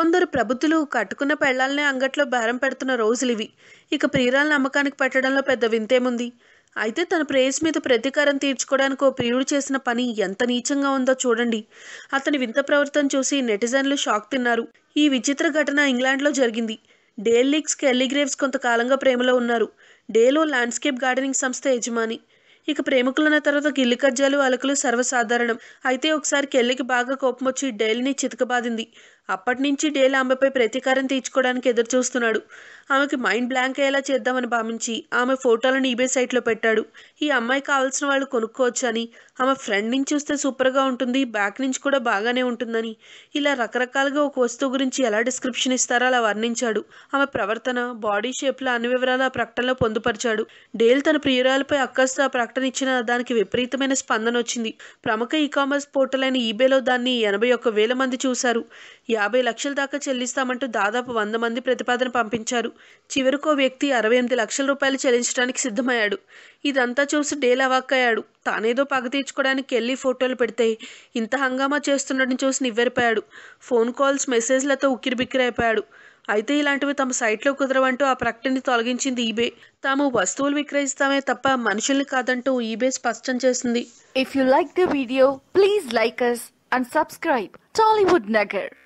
కొందరు ప్రబుద్ధులు కట్టుకున్న పెళ్లాలనే అంగట్లో బేరం పెడుతున్న రోజులివి ఇక ప్రియురాలను అమ్మకానికి పెట్టడంలో పెద్ద వింతేముంది అయితే తన ప్రేయస్ మీద ప్రతీకారం తీర్చుకోవడానికి ఓ ప్రియుడు చేసిన పని ఎంత నీచంగా ఉందో చూడండి అతని వింత ప్రవర్తన చూసి నెటిజన్లు షాక్ తిన్నారు ఈ విచిత్ర ఘటన ఇంగ్లాండ్లో జరిగింది డేల్ లీగ్స్ కెల్లీ గ్రేవ్స్ కొంతకాలంగా ప్రేమలో ఉన్నారు డేలో ల్యాండ్స్కేప్ గార్డెనింగ్ సంస్థ యజమాని ఇక ప్రేమికులన్న తర్వాత గిల్లి కజ్జాలు అలకలు సర్వసాధారణం అయితే ఒకసారి కెల్లికి బాగా కోపం వచ్చి డేల్ని చితకబాదింది అప్పటి నుంచి డేల్ ఆమెపై ప్రతీకారం తీర్చుకోవడానికి ఎదురు చూస్తున్నాడు ఆమెకి మైండ్ బ్లాంక్ అయ్యేలా చేద్దామని భావించి ఆమె ఫోటోలను ఈబే సైట్లో పెట్టాడు ఈ అమ్మాయి కావాల్సిన వాళ్ళు కొనుక్కోవచ్చు అని ఆమె ఫ్రంట్ నుంచి చూస్తే సూపర్గా ఉంటుంది బ్యాక్ నుంచి కూడా బాగానే ఉంటుందని ఇలా రకరకాలుగా ఒక వస్తువు గురించి ఎలా డిస్క్రిప్షన్ ఇస్తారో అలా వర్ణించాడు ఆమె ప్రవర్తన బాడీ షేప్లో అన్ని వివరాలు ఆ ప్రకటనలో పొందుపరిచాడు డేల్ తన ప్రియురాలపై అక్కస్తో ఆ ప్రకటన ఇచ్చిన దానికి విపరీతమైన స్పందన వచ్చింది ప్రముఖ ఈ కామర్స్ పోర్టల్ అయిన ఈబేలో దాన్ని ఎనభై ఒక్క వేల మంది చూశారు యాభై లక్షల దాకా చెల్లిస్తామంటూ దాదాపు వంద మంది ప్రతిపాదన పంపించారు చివరకు ఓ వ్యక్తి అరవై ఎనిమిది లక్షల రూపాయలు చెల్లించడానికి సిద్ధమయ్యాడు ఇదంతా చూసి డేల్ అవాక్కయ్యాడు తానేదో పగ తీర్చుకోవడానికి వెళ్ళి ఫోటోలు పెడితే ఇంత హంగామా చేస్తుండడం చూసి నివ్వెరిపోయాడు ఫోన్ కాల్స్ మెసేజ్లతో ఉక్కిరిబిక్కిరైపోయాడు అయితే ఇలాంటివి తమ సైట్లో కుదరవంటూ ఆ ప్రకటనని తొలగించింది ఈబే తాము వస్తువులు విక్రయిస్తామే తప్ప మనుషుల్ని కాదంటూ ఈబే స్పష్టం చేసింది If you like the video, please like us and subscribe. Tollywood Nagar.